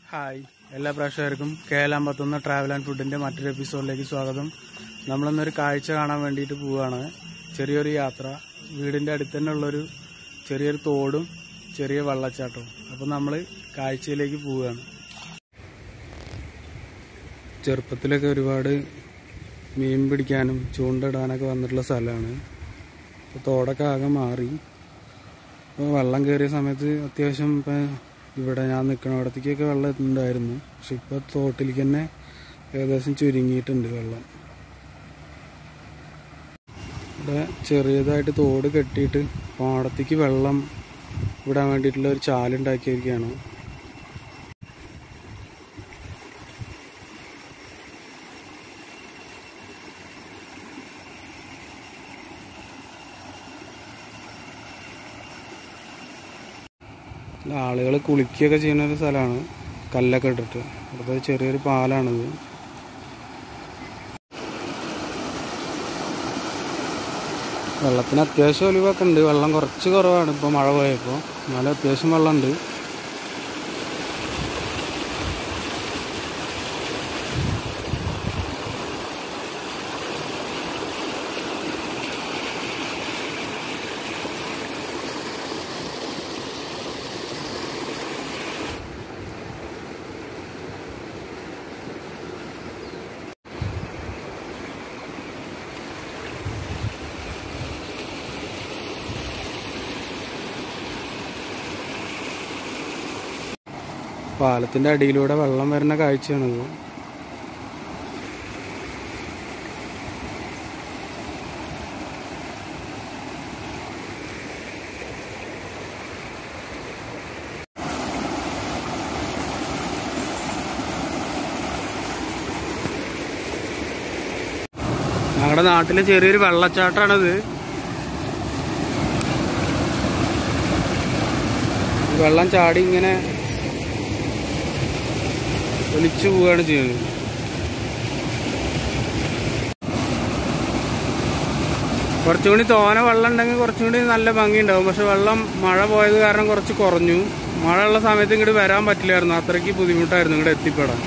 hi എല്ലാ പ്രേക്ഷകർക്കും Keralam പത്തുന്ന travel and ഫുഡിന്റെ മറ്റൊരു എപ്പിസോഡിലേക്ക് സ്വാഗതം നമ്മളിന്നൊരു കാഴ്ച കാണാൻ വേണ്ടിയിട്ട് പോവുകയാണ് ചെറിയൊരു യാത്ര വീടിന്റെ അടുത്ത് തന്നെ ഉള്ളൊരു ചെറിയൊരു തോടും ചെറിയ വെള്ളച്ചാട്ടവും അപ്പം നമ്മൾ കാഴ്ചയിലേക്ക് പോവുകയാണ് ചെറുപ്പത്തിലൊക്കെ ഒരുപാട് മീൻ പിടിക്കാനും ചൂണ്ടിടാനൊക്കെ വന്നിട്ടുള്ള സ്ഥലമാണ് ഇപ്പോൾ തോടൊക്കെ ആകെ മാറി ഇപ്പോൾ വെള്ളം കയറിയ സമയത്ത് അത്യാവശ്യം ഇപ്പം ഇവിടെ ഞാൻ നിൽക്കണ ഇടത്തേക്കൊക്കെ വെള്ളം ഉണ്ടായിരുന്നു പക്ഷെ ഇപ്പോൾ തോട്ടിലേക്ക് തന്നെ ഏകദേശം ചുരുങ്ങിയിട്ടുണ്ട് വെള്ളം ഇവിടെ ചെറിയതായിട്ട് തോട് കെട്ടിയിട്ട് പാടത്തേക്ക് വെള്ളം വിടാൻ വേണ്ടിയിട്ടുള്ള ഒരു ചാലുണ്ടാക്കിയിരിക്കുകയാണ് ആളുകൾ കുളിക്കുകയൊക്കെ ചെയ്യുന്ന ഒരു സ്ഥലമാണ് കല്ലൊക്കെ ഇട്ടിട്ട് അവിടുത്തെ ചെറിയൊരു പാലാണിത് വെള്ളത്തിന് അത്യാവശ്യം ഒലിവൊക്കെ ഉണ്ട് വെള്ളം കുറച്ച് കുറവാണ് ഇപ്പോൾ മഴ പോയപ്പോൾ എന്നാലും അത്യാവശ്യം വെള്ളമുണ്ട് പാലത്തിന്റെ അടിയിലൂടെ വെള്ളം വരുന്ന കാഴ്ചയാണിത് ഞങ്ങളുടെ നാട്ടിലെ ചെറിയൊരു വെള്ളച്ചാട്ടമാണിത് ഈ വെള്ളം ചാടി ഇങ്ങനെ ഒലിച്ചു പോവുകയാണ് ചെയ്യുന്നത് കുറച്ചും കൂടി തോന വെള്ളം ഉണ്ടെങ്കിൽ കുറച്ചും കൂടി നല്ല ഭംഗി ഉണ്ടാവും പക്ഷെ വെള്ളം മഴ പോയത് കാരണം കുറച്ച് കുറഞ്ഞു മഴ ഉള്ള സമയത്ത് ഇങ്ങോട്ട് വരാൻ പറ്റില്ലായിരുന്നു അത്രയ്ക്ക് ബുദ്ധിമുട്ടായിരുന്നു ഇങ്ങോട്ട് എത്തിപ്പെടാൻ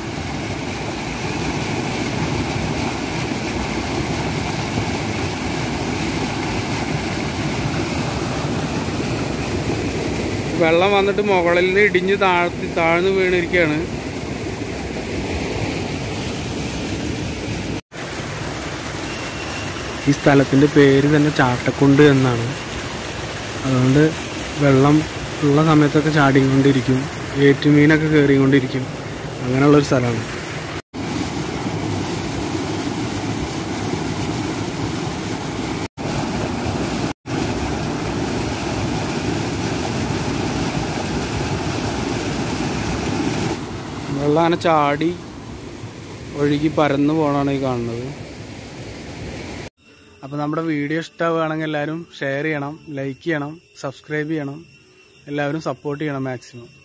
വെള്ളം വന്നിട്ട് മുകളിൽ നിന്ന് ഇടിഞ്ഞ് താഴ്ത്തി താഴ്ന്നു വീണിരിക്കുകയാണ് ഈ സ്ഥലത്തിൻ്റെ പേര് തന്നെ ചാട്ടക്കുണ്ട് എന്നാണ് അതുകൊണ്ട് വെള്ളം ഉള്ള സമയത്തൊക്കെ ചാടിക്കൊണ്ടിരിക്കും ഏറ്റുമീനൊക്കെ കയറിക്കൊണ്ടിരിക്കും അങ്ങനെയുള്ളൊരു സ്ഥലമാണ് വെള്ളം അങ്ങനെ ചാടി ഒഴുകി പരന്നു പോകണമാണ് ഈ കാണുന്നത് അപ്പോൾ നമ്മുടെ വീഡിയോ ഇഷ്ടമാവുകയാണെങ്കിൽ എല്ലാവരും ഷെയർ ചെയ്യണം ലൈക്ക് ചെയ്യണം സബ്സ്ക്രൈബ് ചെയ്യണം എല്ലാവരും സപ്പോർട്ട് ചെയ്യണം മാക്സിമം